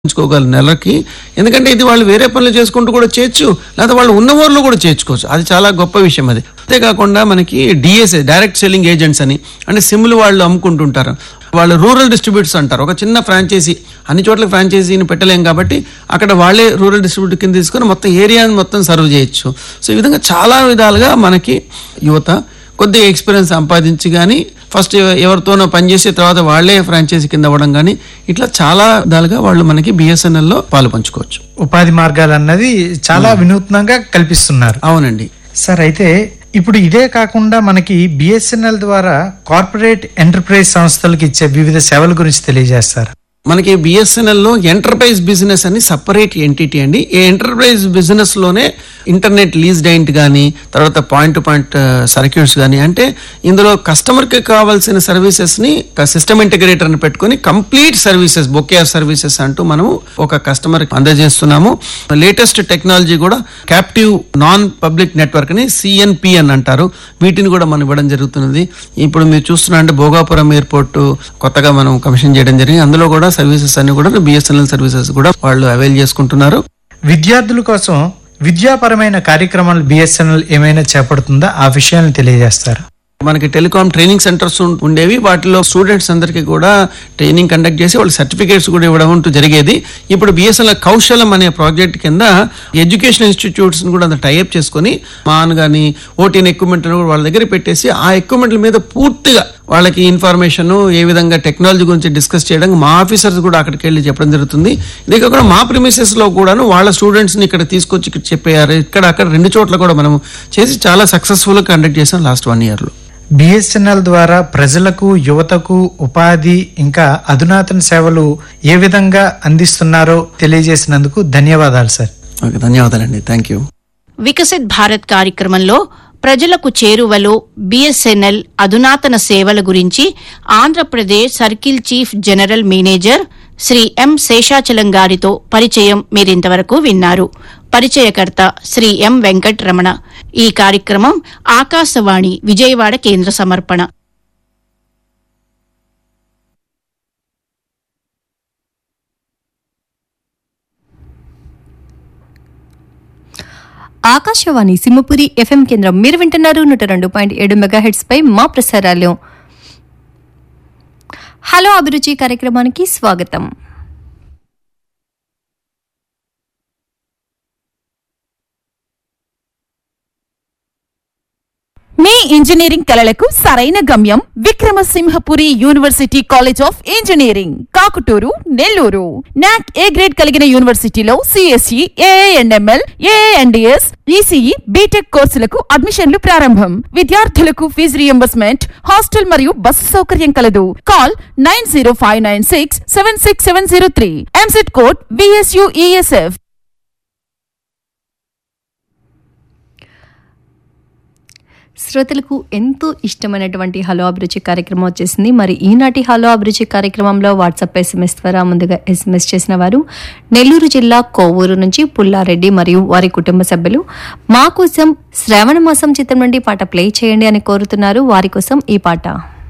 ఉంచుకోగలరు నెలకి ఎందుకంటే ఇది వాళ్ళు వేరే పనులు చేసుకుంటూ కూడా చేయొచ్చు లేదా వాళ్ళు ఉన్న ఊర్లో కూడా చేర్చుకోవచ్చు అది చాలా గొప్ప విషయం అది అంతేకాకుండా మనకి డిఎస్ఏ డైరెక్ట్ సెల్లింగ్ ఏజెంట్స్ అని అంటే సిమ్లు వాళ్ళు అమ్ముకుంటుంటారు వాళ్ళు రూరల్ డిస్ట్రిబ్యూటర్స్ అంటారు ఒక చిన్న ఫ్రాంచైజీ అన్ని చోట్ల ఫ్రాంచైజీని పెట్టలేం కాబట్టి అక్కడ వాళ్ళే రూరల్ డిస్ట్రిబ్యూటర్ కింద తీసుకొని మొత్తం ఏరియాని మొత్తం సర్వ్ చేయొచ్చు సో ఈ విధంగా చాలా విధాలుగా మనకి యువత కొద్దిగా ఎక్స్పీరియన్స్ సంపాదించి కానీ ఫస్ట్ ఎవరితోనో పనిచేసి తర్వాత వాళ్ళే ఫ్రాంచైజీ కింద అవ్వడం కానీ ఇట్లా చాలా విధాలుగా వాళ్ళు మనకి బిఎస్ఎన్ఎల్లో పాలు పంచుకోవచ్చు ఉపాధి మార్గాలు అన్నది చాలా వినూత్నంగా కల్పిస్తున్నారు అవునండి సార్ అయితే ఇప్పుడు ఇదే కాకుండా మనకి బిఎస్ఎన్ఎల్ ద్వారా కార్పొరేట్ ఎంటర్ప్రైజ్ సంస్థలకు ఇచ్చే వివిధ సేవల గురించి తెలియజేస్తారు మనకి బిఎస్ఎన్ఎల్ లో ఎంటర్ప్రైజ్ బిజినెస్ అని సపరేట్ ఎంటిటీ అండి ఈ ఎంటర్ప్రైజ్ బిజినెస్ లోనే ఇంటర్నెట్ లీజ్ డైంట్ కానీ తర్వాత పాయింట్ టు పాయింట్ సర్క్యూట్స్ కానీ అంటే ఇందులో కస్టమర్ కి కావాల్సిన సర్వీసెస్ ని సిస్టమ్ ఇంటిగ్రేటర్ అని పెట్టుకొని కంప్లీట్ సర్వీసెస్ బొకేఆర్ సర్వీసెస్ అంటూ మనము ఒక కస్టమర్ అందజేస్తున్నాము లేటెస్ట్ టెక్నాలజీ కూడా క్యాప్టివ్ నాన్ పబ్లిక్ నెట్వర్క్ అని సిఎన్పి అని అంటారు వీటిని కూడా మనం ఇవ్వడం జరుగుతున్నది ఇప్పుడు మీరు చూస్తున్నా అంటే భోగాపురం ఎయిర్పోర్ట్ కొత్తగా మనం కమిషన్ చేయడం జరిగింది అందులో కూడా సర్వీసెస్ అన్ని కూడా బిఎస్ఎన్ఎల్ సర్వీసెస్ కూడా వాళ్ళు అవైల్ చేసుకుంటున్నారు విద్యార్థుల కోసం విద్యాపరమైన కార్యక్రమాలు బిఎస్ఎన్ఎల్ ఏమైనా చేపడుతుందా ఆ విషయాన్ని తెలియజేస్తారు మనకి టెలికాం ట్రైనింగ్ సెంటర్స్ ఉం- ఉండేవి వాటిలో స్టూడెంట్స్ అందరికీ కూడా ట్రైనింగ్ కండక్ట్ చేసి వాళ్ళు సర్టిఫికేట్స్ కూడా ఇవ్వడం అంటూ జరిగేది ఇప్పుడు బిఎస్ఎన్ఎల్ కౌశలం అనే ప్రాజెక్ట్ కింద ఎడ్యుకేషన్ ఇన్స్టిట్యూట్స్ కూడా టైప్ చేసుకొని మాన్ కానీ ఓటీఎన్ ఎక్విప్మెంట్ కూడా వాళ్ళ దగ్గర పెట్టేసి ఆ ఎక్విప్మెంట్ల మీద పూర్తిగా వాళ్ళకి ఇన్ఫర్మేషన్ ఏ విధంగా టెక్నాలజీ గురించి డిస్కస్ చేయడం మా ఆఫీసర్స్ కూడా అక్కడికి వెళ్ళి చెప్పడం జరుగుతుంది ఇదే కాకుండా మా ప్రిమిసెస్ లో కూడాను వాళ్ళ స్టూడెంట్స్ ని ఇక్కడ తీసుకొచ్చి ఇక్కడ చెప్పారు ఇక్కడ అక్కడ రెండు చోట్ల కూడా మనం చేసి చాలా సక్సెస్ఫుల్ గా కండక్ట్ చేసాం లాస్ట్ వన్ ఇయర్ లో బిఎస్ఎన్ఎల్ ద్వారా ప్రజలకు యువతకు ఉపాధి ఇంకా అధునాతన సేవలు ఏ విధంగా అందిస్తున్నారో తెలియజేసినందుకు ధన్యవాదాలు సార్ ఓకే ధన్యవాదాలండి థ్యాంక్ యూ వికసిత్ భారత్ కార్యక్రమంలో ప్రజలకు చేరువలో బిఎస్ఎన్ఎల్ అధునాతన సేవల గురించి Andhra Pradesh circle chief general manager Shri M Seshachalam గారితో పరిచయం మీరింతవరకు విన్నారు పరిచయకర్త శ్రీ ఎం వెంకట్ రమణ ఈ కార్యక్రమం ఆకాశవాణి విజయవాడ కేంద్ర సమర్పణ ఆకాశవాణి సింహపురి ఎఫ్ఎం కేంద్రం మీరు వింటున్నారు నూట రెండు పాయింట్ ఏడు మెగాహెడ్స్ పై మా ప్రసారాలు హలో అభిరుచి కార్యక్రమానికి స్వాగతం మీ ఇంజనీరింగ్ కలలకు సరైన గమ్యం Vikrama Simhapuri university college of engineering Kakutur Nellore NAAC A grade కలిగిన యూనివర్సిటీలో CSE ANML ANDS ECE BTech కోర్సులకు అడ్మిషన్లు ప్రారంభం విద్యార్థులకు ఫీజు రియంబర్స్మెంట్ హాస్టల్ మరియు బస్సు సౌకర్యం కలదు call nine zero five nine six seven six seven zero three EAMCET code BSUESF శ్రోతలకు ఎంతో ఇష్టమైనటువంటి హలో అభిరుచి కార్యక్రమం వచ్చేసింది మరి ఈనాటి హలో అభిరుచి కార్యక్రమంలో వాట్సాప్ ఎస్ఎంఎస్ ద్వారా ముందుగా ఎస్ఎంఎస్ చేసిన వారు నెల్లూరు జిల్లా కోవూరు నుంచి పుల్లారెడ్డి మరియు వారి కుటుంబ సభ్యులు మా కోసం శ్రావణ మాసం చిత్రం నుండి పాట ప్లే చేయండి అని కోరుతున్నారు వారి కోసం ఈ పాట